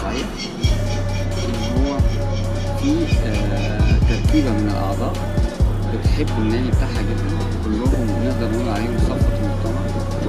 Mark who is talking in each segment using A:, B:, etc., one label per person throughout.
A: صحيح إن هو في آه، تركيبة من الأعضاء بتحب النادي بتاعها جدا كلهم نقدر نقول عليهم صفوة المجتمع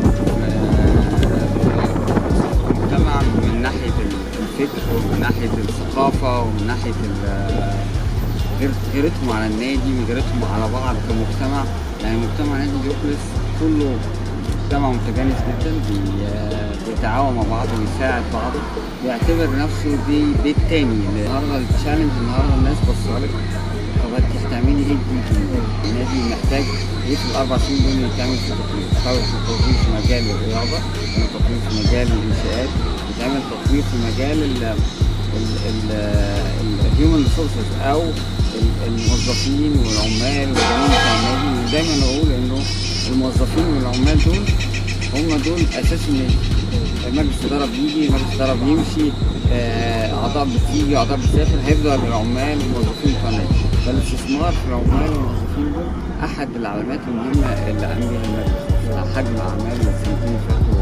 A: آه، المجتمع من ناحية الفكر ومن ناحية الثقافة ومن ناحية ال- غير غيرتهم على النادي وغيرتهم على بعض كمجتمع يعني مجتمع نادي ديوكلس كله مجتمع متجانس جدا بي- بيتعاون مع بعض ويساعد بعضه بيعتبر نفسه دي بيت تاني النهارده التشالنج النهارده الناس بصالك طب انت هتعملي ايه جديد؟ النادي محتاج ايه في الاربع سنين دول يتعمل في تطوير، يتعمل في تطوير في مجال الرياضه، يتعمل تطوير في مجال الانشاءات، يتعمل تطوير في مجال ال الهيومن ريسورسز او ال- الموظفين والعمال والجميع بتاع النادي ودايما اقول انه الموظفين والعمال دول هم دول اساس النادي مجلس الاداره بيجي مجلس الاداره بيمشي آه، اعضاء بتيجي اعضاء بتسافر هيفضل العمال والموظفين بتوع النادي فالاستثمار في العمال والموظفين دول احد العلامات المهمه اللي قام بيها المجلس حجم اعمال السنتين اللي فاتوا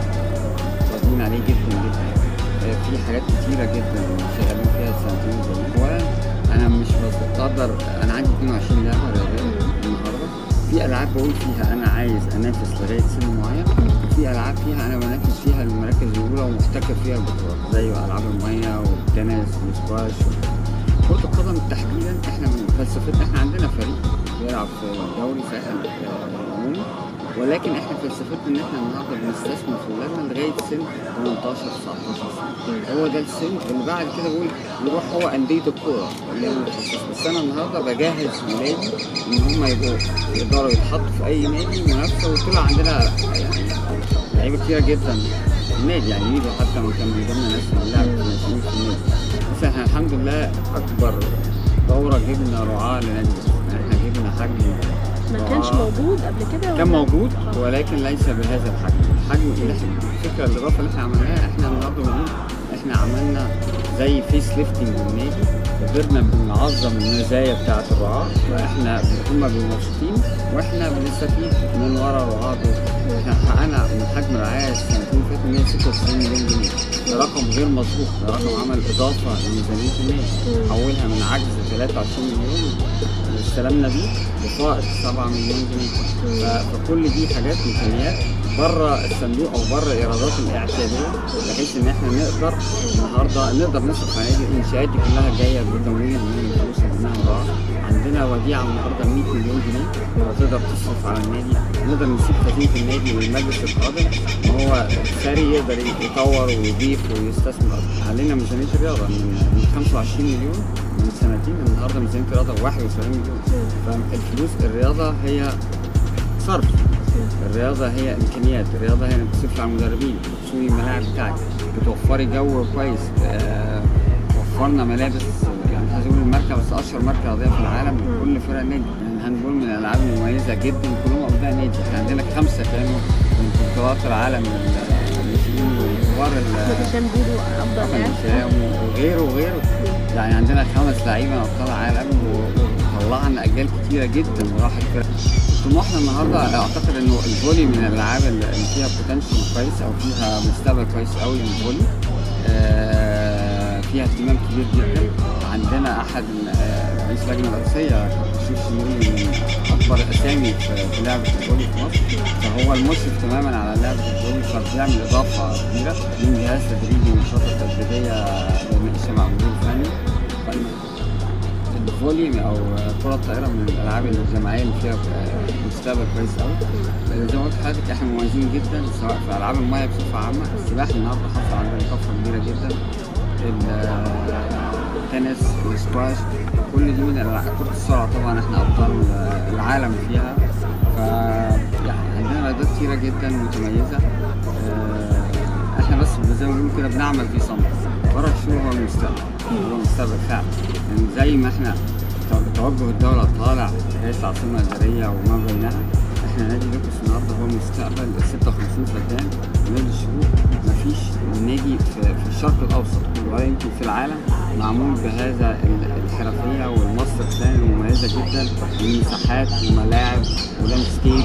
A: آه، راضيين عليه جدا جدا آه، في حاجات كتيره جدا شغالين فيها السنتين دول اولا انا مش بقدر انا عندي 22 لعبه رياضيه النهارده في العاب بقول فيها انا عايز انافس لغايه سن معين في العاب فيها انا بنافس فيها المراكز الاولى ومحتكر فيها البطولات زي العاب الميه والتنس والسكواش كرة القدم تحديدا احنا من فلسفتنا احنا عندنا فريق بيلعب في الدوري ساحل آه، عمومي ولكن احنا فلسفتنا ان احنا النهارده بنستثمر في ولادنا لغايه سن 18 19 سنه هو ده السن اللي بعد كده بقول يروح هو انديه الكوره اللي هي متخصصه بس انا النهارده بجهز ولادي ان هم يبقوا يقدروا يتحطوا في اي نادي منافسه وطلع عندنا يعني لعيبه كتيره جدا في النادي يعني ميدو حتى من كان من ضمن الناس اللي لعبت في الناشئين في النادي بس احنا الحمد لله اكبر دوره جبنا رعاه لنادي الأهلي. يعني احنا جبنا حجم
B: ما كانش
A: رعاة.
B: موجود قبل كده
A: كان
B: ولا؟
A: موجود
B: آه.
A: ولكن ليس بهذا الحجم الحجم اللي احنا الفكره الاضافه اللي احنا عملناها احنا النهارده بنقول احنا عملنا زي فيس ليفتنج للنادي قدرنا بنعظم المزايا بتاعه الرعاه واحنا هم بيبقوا مبسوطين واحنا بنستفيد من ورا الرعاه دول احنا حققنا من حجم الرعايه السنتين اللي فاتوا 196 مليون جنيه ده رقم غير مسبوق ده رقم عمل اضافه لميزانيه النادي حولها من عجز 23 مليون اللي استلمنا بيه لفائض 7 مليون جنيه ف- فكل دي حاجات امكانيات بره الصندوق او بره الايرادات الاعتياديه بحيث ان احنا نقدر النهارده نقدر نصرف على النادي الانشاءات دي كلها جايه بتمويل من الفلوس اللي جبناها من ورا عندنا وديعه النهارده 100 مليون جنيه تقدر تصرف على النادي نقدر نسيب خزينه النادي للمجلس القادم ان هو ثري يقدر يطور ويضيف ويستثمر علينا ميزانيه الرياضه من من 25 مليون من سنتين النهارده ميزانيه الرياضه 71 مليون فالفلوس الرياضه هي صرف الرياضة هي إمكانيات، الرياضة هي إنك تصرف على المدربين، تسوي الملاعب بتاعك، بتوفري جو كويس، آه، وفرنا ملابس يعني مش عايز أقول المركز بس أشهر مركز رياضية في العالم لكل فرق النادي، يعني الهاندبول من الألعاب المميزة جدا كلهم أبناء نادي، إحنا عندنا خمسة كانوا من بطولات العالم الناشئين وكبار ال-
B: كابتن بودو افضل لاعب
A: الهشام وغيره وغيره يعني عندنا خمس لعيبه ابطال عالم و- وطلعنا اجيال كتيره جدا وراحت فرق طموحنا النهارده اعتقد انه الفولي من الالعاب اللي فيها بوتنشال كويس او فيها مستقبل كويس قوي للفولي آه، فيها اهتمام كبير جدا عندنا احد آه، رئيس اللجنه الرئيسيه شريف شمولي من اكبر الاسامي في في لعبه الفولي في مصر فهو المشرف تماما على لعبه الفولي فبيعمل اضافه كبيره من جهاز تدريبي نشاطات تدريبيه بناقشها مع مدير فني الفولي او كره الطائره من الالعاب الجماعيه اللي فيها مستقبل كويس قوي زي ما قلت لحضرتك احنا مميزين جدا سواء في العاب الميه بصفه عامه السباحه النهارده حصل عندنا طفره كبيره جدا التنس السكواش كل دي من الالعاب كره السرعه طبعا احنا ابطال العالم فيها ف يعني عندنا رياضات كتيره جدا متميزه آه، احنا بس زي ما بنقول كده بنعمل في صمت ورا الشغل هو المستقبل هو المستقبل فعلا يعني زي ما احنا تو- توجه الدوله طالع رئيس العاصمه الاداريه وما بينها احنا نادي لوكس النهارده هو المستقبل ال 56 فدان ونادي الشروق مفيش نادي في, في الشرق الاوسط كله ولا يمكن في العالم معمول بهذا ال- الحرفيه والماستر بلان المميزه جدا من مساحات وملاعب ولاندسكيب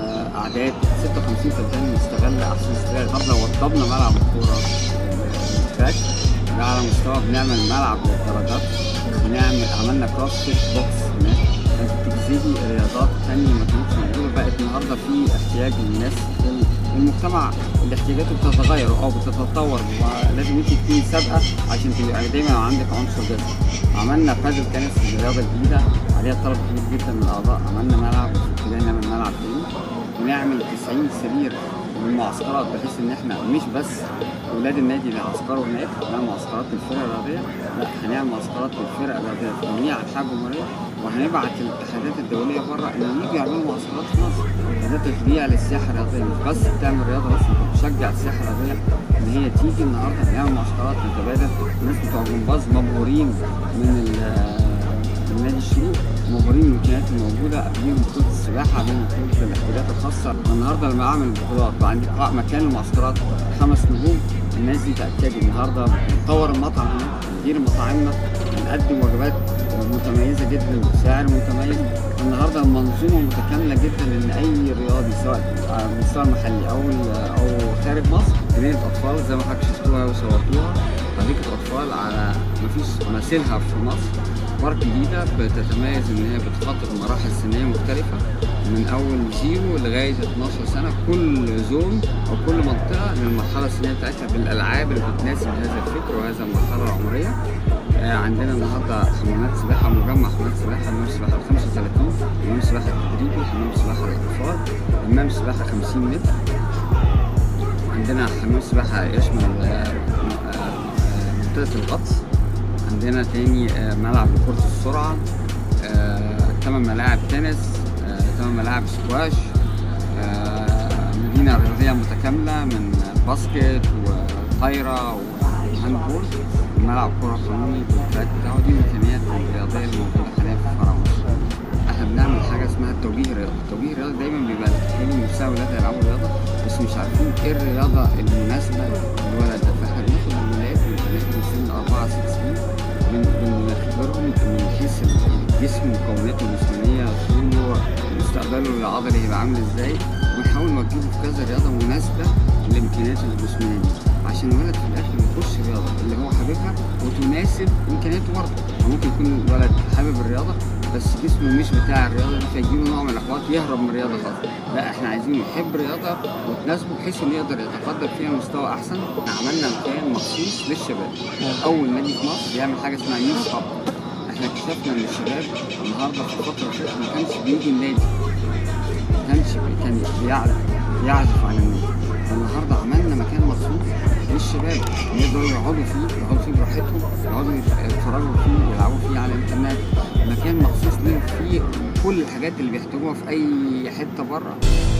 A: واعداد 56 فدان مستغله احسن استغلال طب لو وضبنا ملعب الكوره الاكل ده على مستوى بنعمل ملعب للدرجات بنعمل عملنا كروس فيت بوكس هناك كانت بتجذبي رياضات تانية ما كانتش موجودة بقت النهاردة في احتياج للناس المجتمع اللي احتياجاته بتتغير او بتتطور ولازم انت تكوني سابقة عشان تبقى دايما عندك عنصر جذب عملنا بادل تنس رياضة جديدة عليها طلب كبير جدا من الاعضاء عملنا ملعب ابتدينا نعمل ملعب تاني ونعمل 90 سرير للمعسكرات بحيث ان احنا مش بس اولاد النادي اللي هيعسكروا هناك نعمل معسكرات للفرق الرياضيه لا هنعمل معسكرات للفرق الرياضيه في جميع انحاء الجمهوريه وهنبعت الاتحادات الدوليه بره انهم يجوا يعملوا معسكرات في مصر ده تشجيع للسياحه الرياضيه مش بس بتعمل رياضه بس انت بتشجع السياحه الرياضيه ان هي تيجي النهارده نعمل معسكرات نتبادل الناس بتوع جمباز مبهورين من من نادي الشروق مبهورين من الامكانيات الموجوده قبليهم بطوله السباحه قبليهم بطوله الاحتياجات الخاصه النهارده لما اعمل بطولات بقى عندي قاع مكان المعسكرات خمس نجوم الناس دي تاكد النهارده بنطور المطعم هناك ندير مطاعمنا بنقدم وجبات متميزه جدا بسعر متميز النهارده المنظومه متكامله جدا ان اي رياضي سواء على المستوى المحلي او او خارج مصر جنينه اطفال زي ما حضرتك شفتوها وصورتوها حديقه اطفال على مفيش مثيلها في مصر بارك جديدة بتتميز إن هي بتخاطب مراحل سنية مختلفة من أول زيرو لغاية 12 سنة كل زون أو كل منطقة للمرحلة السنية بتاعتها بالألعاب اللي بتناسب هذا الفكر وهذا المرحلة العمرية آه عندنا النهارده حمامات سباحة مجمع حمامات سباحة حمام سباحة 35 حمام سباحة تدريبي حمام سباحة للأطفال حمام سباحة 50 متر عندنا حمام سباحة يشمل منطقة الغطس عندنا تاني ملعب لكرة السرعة ثمان ملاعب تنس ثمان ملاعب سكواش مدينة رياضية متكاملة من باسكت وطايرة وهاندبول ملعب كرة قانوني بالتراك بتاعه دي الإمكانيات الرياضية الموجودة حاليا في فرع مصر. احنا بنعمل حاجة اسمها التوجيه الرياضي، التوجيه الرياضي دايما بيبقى الأهالي نفسها ولادها يلعبوا رياضة بس مش عارفين ايه الرياضة المناسبة للولد ده فاحنا بناخد الولاد والبنات من سن أربعة ست سنين بنختبرهم من حيث الجسم مكوناته الجسمانية طوله مستقبله العضلي هيبقى عامل ازاي ونحاول نوجهه في كذا رياضة مناسبة لإمكانياته الجسمانية دي عشان الولد في الآخر يخش رياضة اللي هو حاببها وتناسب إمكانياته برضه ممكن يكون الولد حابب الرياضة بس جسمه مش بتاع الرياضة دي فيجيله نوع من الإحباط يهرب من الرياضة خالص لا احنا عايزينه يحب رياضة وتناسبه بحيث إنه يقدر يتقدم فيها مستوى أحسن احنا عملنا مكان مخصوص للشباب أول نادي في مصر بيعمل حاجة اسمها يوث هاب احنا اكتشفنا ان الشباب النهارده في الفتره اللي فاتت ما كانش بيجي النادي ما كانش كان بيعزف يعزف على النادي فالنهارده عملنا مكان مخصوص للشباب يقدروا يقعدوا فيه يقعدوا فيه براحتهم يقعدوا يتفرجوا فيه يلعبوا فيه على الانترنت مكان مخصوص لهم فيه كل الحاجات اللي بيحتاجوها في اي حته بره